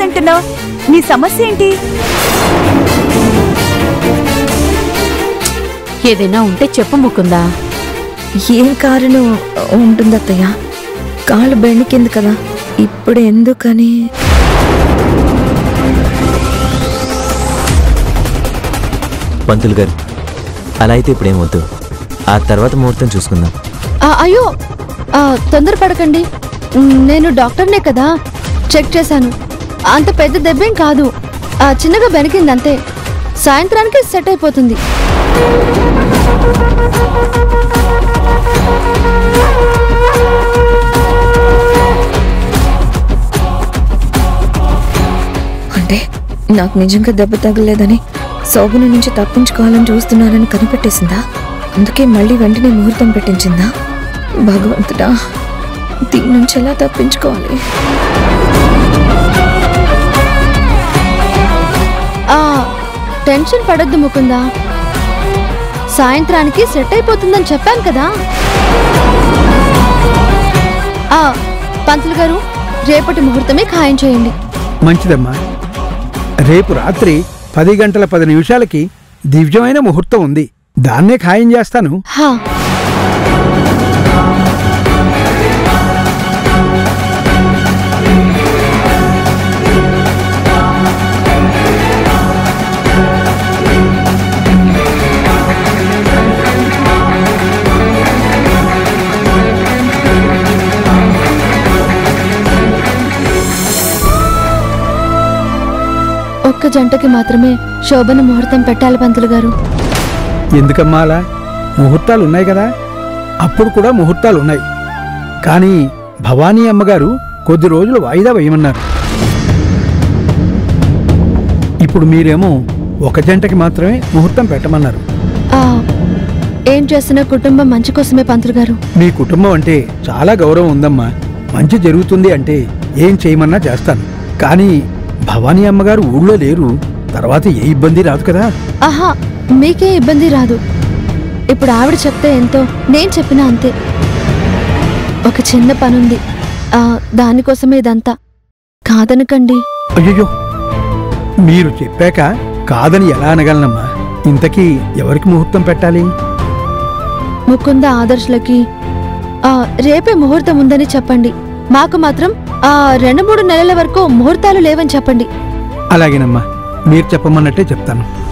అంటున్నావు నీ సమస్య ఏంటి ఏదైనా ఉంటే చెప్పు ముకుందా ఏం కారణం ఉంటుంది అత్తయ్య కాళ్ళు బెండికింది కదా ఇప్పుడు ఎందుకని పంతులు గారు అలా అయితే ఇప్పుడేం వద్దు ఆ తర్వాత ముహూర్తం చూసుకుందాం ఆ, అయ్యో ఆ, తొందరపడకండి మ్, నేను డాక్టర్నే కదా చెక్ చేశాను అంత పెద్ద దెబ్బేం కాదు ఆ, చిన్నగా బెనికింది అంతే సాయంత్రానికి సెట్ అయిపోతుంది అంటే నాకు నిజంగా దెబ్బ తగలేదని శోభన నుంచి తప్పించుకోవాలని చూస్తున్నానని కనిపెట్టేసిందా అందుకే మళ్ళీ వెంటనే ముహూర్తం పెట్టించిందా భగవంతుడా దీని నుంచి ఎలా తప్పించుకోవాలి ఆ, టెన్షన్ పడొద్దు ముకుందా సాయంత్రానికి సెట్ అయిపోతుందని చెప్పాను కదా ఆ, పంతులు గారు రేపటి ముహూర్తమే ఖాయం చేయండి మంచిదమ్మా రేపు రాత్రి పది గంటల పది నిమిషాలకి దివ్యమైన ముహూర్తం ఉంది దాన్నే ఖాయం చేస్తాను హా ఒక్క జంటకి మాత్రమే శోభన ముహూర్తం పెట్టాలి పంతులు గారు ఎందుకమ్మా అలా ముహూర్తాలు ఉన్నాయి కదా అప్పుడు కూడా ముహూర్తాలు ఉన్నాయి కానీ భవానీ అమ్మగారు కొద్ది రోజులు వాయిదా వేయమన్నారు ఇప్పుడు మీరేమో ఒక జంటకి మాత్రమే ముహూర్తం పెట్టమన్నారు ఆ, ఏం చేస్తున్న కుటుంబం మంచి కోసమే పంతులు గారు మీ కుటుంబం అంటే చాలా గౌరవం ఉందమ్మా మంచి జరుగుతుంది అంటే ఏం చేయమన్నా చేస్తాను కానీ భవానీ అమ్మగారు ఊళ్ళో లేరు తర్వాత ఏ ఇబ్బంది రాదు కదా ఆహా మీకే ఇబ్బంది రాదు ఇప్పుడు ఆవిడ చెప్తే ఎంతో నేను చెప్పినా అంతే ఒక చిన్న పనుంది ఆ, దానికోసమే ఇదంతా కాదనకండి అయ్యో మీరు చెప్పాక కాదని ఎలా అనగలనమ్మా ఇంతకీ ఎవరికి ముహూర్తం పెట్టాలి ముకుంద ఆదర్శలకి ఆ, రేపే ముహూర్తం ఉందని చెప్పండి మాకు మాత్రం ఆ రెండు మూడు నెలల వరకు ముహూర్తాలు లేవని చెప్పండి అలాగేనమ్మా మీరు చెప్పమన్నట్టే చెప్తాను